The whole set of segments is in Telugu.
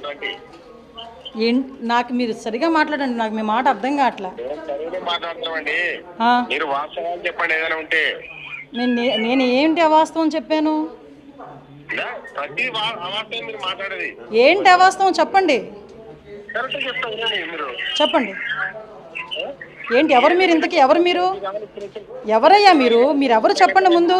మాట్లాడండి ఏం నాకు మీరు సరిగా మాట్లాడండి నాకు మీ మాట అర్థం కావట్లా మేము సరిగ్గా మాట్లాడుతున్నామండి ఆ, మీరు వాస్తవాలు చెప్పండి ఏదైనా ఉంటే నేను నే- నేను ఏంటి అవాస్తవం చెప్పాను ఇలా ప్రతి వా- అవాస్తవం మీరు మాట్లాడేది ఏంటి అవాస్తవం చెప్పండి కరెక్ట్ చెప్తా వినండి మీరు చెప్పండి ఏంటి ఎవరు మీరు ఇంతకీ ఎవరు మీరు ఎవరయ్యా మీరు మీరు ఎవరు చెప్పండి ముందు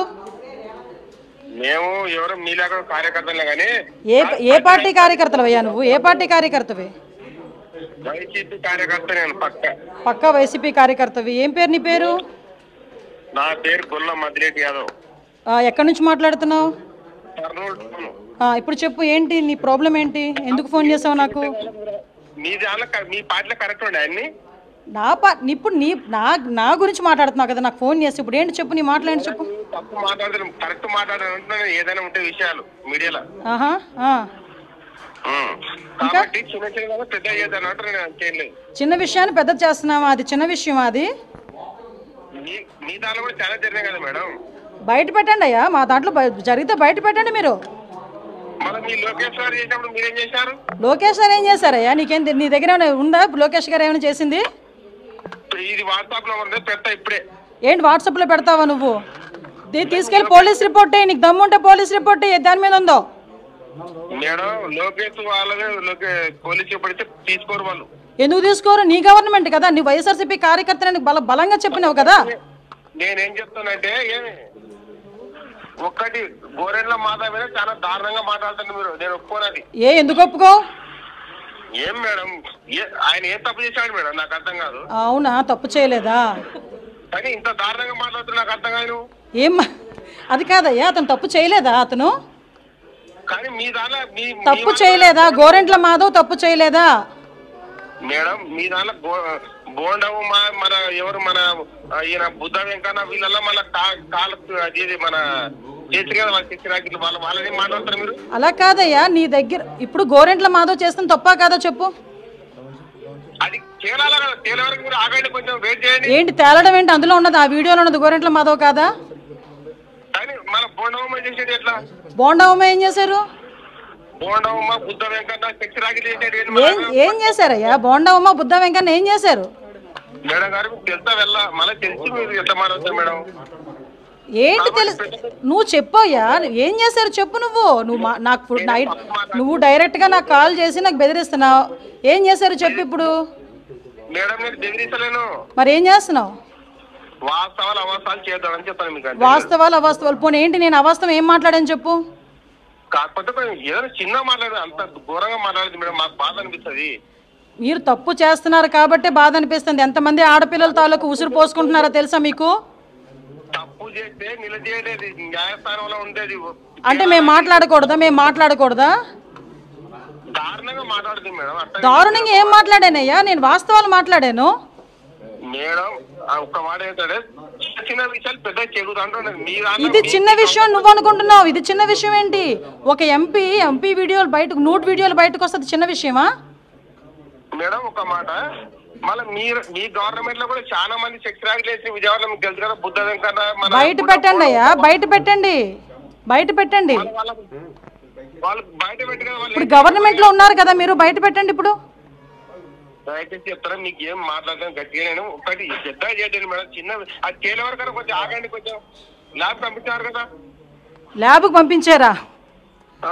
మేము ఎవరు మీలాగా కార్యకర్తలే కానీ ఏ ఏ పార్టీ కార్యకర్తలవయ్యా నువ్వు ఏ పార్టీ కార్యకర్తవి వైసీపీ కార్యకర్త నేను పక్క పక్కా వైసీపీ కార్యకర్తవి ఏం పేరు నీ పేరు నా పేరు గొల్ల మదిరెడ్డి యాదవ్ ఆ, ఎక్కడి నుంచి మాట్లాడుతున్నావు కర్నూలు టౌన్. ఆ, ఇప్పుడు చెప్పు ఏంటి నీ ప్రాబ్లం ఏంటి ఎందుకు ఫోన్ చేసావు నాకు మీ దానిలో క- మీ పార్టీలో కరెక్ట్ ఉండే అన్ని నా పా ఇప్పుడు నీ నా నా గురించి మాట్లాడుతున్నావు కదా నాకు ఫోన్ చేసి ఇప్పుడు ఏంటి చెప్పు నీ మాట్లాడి చెప్పు తప్పు మాట్లాడతాను కరెక్ట్ మాట్లాడాలంటున్నాను ఏదైనా ఉంటే విషయాలు మీడియాలో ఆహా ఆ. ఉం. కాబట్టి చిన్న చిన్న పెద్ద చేద్దాను అంటే నేను చేయలేదు చిన్న విషయాన్ని పెద్ద చేస్తున్నావా అది చిన్న విషయం అది మీ మీ దానిలో కూడా చాలా జరిగినాయి కదా మేడం బయట పెట్టండి అయ్యా మా దాంట్లో బయ- జరిగితే బయట పెట్టండి మీరు మళ్ళీ మీ లోకేష్ గారు చేసినప్పుడు మీరేం చేశారు లోకేష్ గారు ఏం చేశారయ్యా నీకేం తె- నీ దగ్గర ఏమైనా ఉందా లోకేష్ గారు ఏమైనా చేసింది ఇది వాట్సాప్ లో ఉంది పెడతా ఇప్పుడే ఏంటి వాట్సాప్లో పెడతావా నువ్వు దీ- తీసుకెళ్ళి పోలీస్ రిపోర్ట్ అయ్యి నీకు దమ్ముంటే పోలీస్ రిపోర్ట్ అయ్యి దాని మీద ఉందో మేడం లోకేష్ వాళ్ళదే లోకే పోలీస్ చెప్పడితే తీసుకోరు వాళ్ళు ఎందుకు తీసుకోరు నీ గవర్నమెంట్ కదా నీ వైఎస్ఆర్సీపీ కార్యకర్తలని బల బలంగా చెప్పినావు కదా నేనేం చెప్తానంటే ఏమి ఒక్కటి గోరెండ్ల మాధవ్ మీద చాలా దారుణంగా మాట్లాడుతుంది మీరు నేను ఒప్పుకోనది ఏ ఎందుకు ఒప్పుకో ఏం మేడం ఏ- ఆయన ఏం తప్పు చేశాడు మేడం నాకు అర్థం కాదు అవునా తప్పు చేయలేదా కానీ ఇంత దారుణంగా మాట్లాడుతున్నా నాకు అర్థం కాదు ఏం మా- అది కాదయ్యా అతను తప్పు చేయలేదా అతను కానీ మీ దానిలో మీ మీ తప్పు వల్ల- చేయలేదా గోరెంట్ల మాధవ్ తప్పు చేయలేదా మేడం మీ దానిలో గో- బోండవు మా మన ఎవరు మన ఆ, ఈయన బుద్ధ వెంకన్న వీళ్ళల్లో మళ్ళీ కాలు అది ఇది మన చేసి కదా వాళ్ళ శిక్షణ వాళ్ళ వాళ్ళని మాట్లాడతారు మీరు అలా కాదయ్యా నీ దగ్గర ఇప్పుడు గోరెంట్ల మాధవ్ చేస్తున్న తప్పా కాదా చెప్పు అది తేలాల కదా తేలే వరకు మీరు ఆగండి కొంచెం వెయిట్ చేయండి ఏంటి తేలడం ఏంటి అందులో ఉన్నది ఆ వీడియోలో ఉన్నది గోరెంట్ల మాధవ్ కాదా కానీ మన బోండవమ్మ చేసేది ఎట్లా బోండావమ్మ ఏం చేశారు బోండవమ్మ బుద్ధ వెంకన్న శిక్షరాకి చేసేది ఏంది ఏం ఏం చేశారయ్యా బోండావమ్మ బుద్ధ వెంకన్న ఏం చేశారు మేడం గారు మీకు తెలుసా వెళ్ళా మళ్ళీ తెలిసి మీరు ఎట్లా మాట్లాడతారు మేడం ఏంటి తెలుసు నువ్వు చెప్పయ్యా ఏం చేశారు చెప్పు నువ్వు నువ్వు మా- నాకు ఇప్పుడు నైట్ నువ్వు డైరెక్ట్గా నాకు కాల్ చేసి నాకు బెదిరిస్తున్నావు ఏం చేశారు చెప్పు ఇప్పుడు మేడం నేను బెదిరించలేను మరి ఏం చేస్తున్నావు వాస్తవాలు అవాస్తవాలు చేద్దామని చెప్పాను మీకు అంతే. వాస్తవాలు అవాస్తవాలు పోనీ ఏంటి నేను అవాస్తవం ఏం మాట్లాడాను చెప్పు కాకపోతే కొంచెం ఏదైనా చిన్న మాట్లాడదు అంత ఘోరంగా మాట్లాడదు మేడం మాకు బాధ అనిపిస్తుంది మీరు తప్పు చేస్తున్నారు కాబట్టి బాధ అనిపిస్తుంది ఎంతమంది ఆడపిల్లల తాలూకు ఉసురు పోసుకుంటున్నారో తెలుసా మీకు తప్పు చేస్తే నిలదీయలేదు న్యాయస్థానంలో ఉండేది అంటే మేము మాట్లాడకూడదా మేము మాట్లాడకూడదా దారుణంగా మాట్లాడుతుంది మేడం అట్లా దారుణంగా ఏం మాట్లాడానయ్యా నేను వాస్తవాలు మాట్లాడాను మేడం ఆ ఒక్క మాట ఏంటంటే చిన్న చిన్న విషయాలు పెద్ద చెగుతా అంటున్నారు మీ దాంట్లో ఇది చిన్న విషయం నువ్వు అనుకుంటున్నావు ఇది చిన్న విషయం ఏంటి ఒక ఎంపీ ఎంపీ వీడియోలు బయటకు నూట్ వీడియోలు బయటకు వస్తుంది చిన్న విషయమా మేడం ఒక మాట మళ్ళీ మీరు మీ గవర్నమెంట్ లో కూడా చాలా మంది సెక్స్ ర్యాగులేసి విజయవాడలో మీకు తెలుసు కదా బుద్ధ వెంకన్న మన బయట పెట్టండి అయ్యా బయట పెట్టండి బయట పెట్టండి వాళ్ళ- వాళ్ళు బయట పెట్టి కదా వాళ్ళు ఇప్పుడు గవర్నమెంట్ లో ఉన్నారు కదా మీరు బయట పెట్టండి ఇప్పుడు దయచేసి చెప్తారా మీకు ఏం మాట్లాడడం గట్టిగా నేను ఒకటి పెద్ద చేయండి మేడం చిన్న అది తేలే వరకు కొంచెం ఆగండి కొంచెం ల్యాబ్ పంపించారు కదా ల్యాబ్కి పంపించారా ఆ?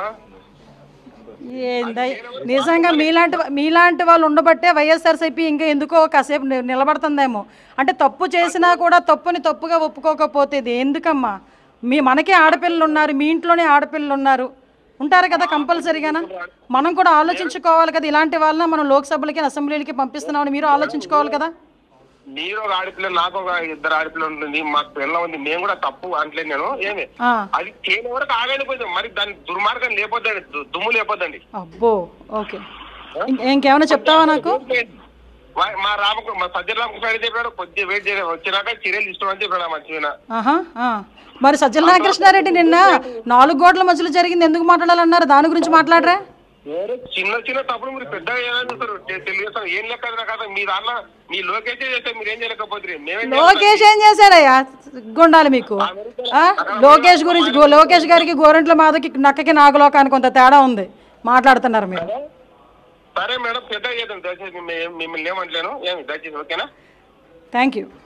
ఏందై నిజంగా మీలాంటి మీలాంటి వాళ్ళు ఉండబట్టే వైఎస్ఆర్సీపీ ఇంకా ఎందుకో కాసేపు ని- నిలబడుతుందేమో అంటే తప్పు చేసినా కూడా తప్పుని తప్పుగా ఒప్పుకోకపోతే ఇది ఎందుకమ్మా మీ మనకే ఆడపిల్లలు ఉన్నారు మీ ఇంట్లోనే ఆడపిల్లలు ఉన్నారు ఉంటారు కదా కంపల్సరీగానా మనం కూడా ఆలోచించుకోవాలి కదా ఇలాంటి వాళ్ళని మనం లోక్సభలకి అసెంబ్లీలకి పంపిస్తున్నామని మీరు ఆలోచించుకోవాలి కదా మీరు ఒక ఆడపిల్ల నాకు ఒక ఇద్దరు ఆడపిల్ల ఉంటుంది మాకు పిల్ల ఉంది మేము కూడా తప్పు అంటలేదు నేను ఏమి ఆ, అది తేలే వరకు ఆగండి కొంచెం మరి దాని దుర్మార్గం లేపొద్దండి దు- దుమ్ము లేపొద్దండి అబ్బో ఓకే ఇం- ఇంకేమైనా చెప్తావా నాకు వా- మా రామకు మా సజ్జల రామకృష్ణ చెప్పాడు కొద్దిగా వెయిట్ చేయాలి వచ్చినాక చర్యలు ఇష్టం చెప్పాడు మంచిగా ఆహా ఆ. మరి సజ్జల నాగకృష్ణారెడ్డి నిన్న నాలుగు గోడల మధ్యలో జరిగింది ఎందుకు మాట్లాడాలన్నారు దాని గురించి మాట్లాడరా చిన్న చిన్న తప్పుడు మీరు పెద్ద ఏదైనా చూస్తారు తె- తెలుగుదేశం ఏం లెక్క అది నాకు అర్థం. మీ దాంట్లో మీ లోకేష్ చేస్తే మీరు ఏం చేయలేకపోతే మేమేం లోకేష్ ఏం చేశారయ్యా గుండాలి మీకు ఆ? లోకేష్ గురించి గో- లోకేష్ గారికి గోరంట్ల మాధకి నక్కకి నాగలోకానికి కొంత తేడా ఉంది మాట్లాడుతున్నారు మీరు సరే మేడం పెద్ద చేద్దాం దయచేసి మిమ్మల్ని- మిమ్మల్ని ఏమంటలేను ఏమి దయచేసి ఓకేనా థ్యాంక్ యూ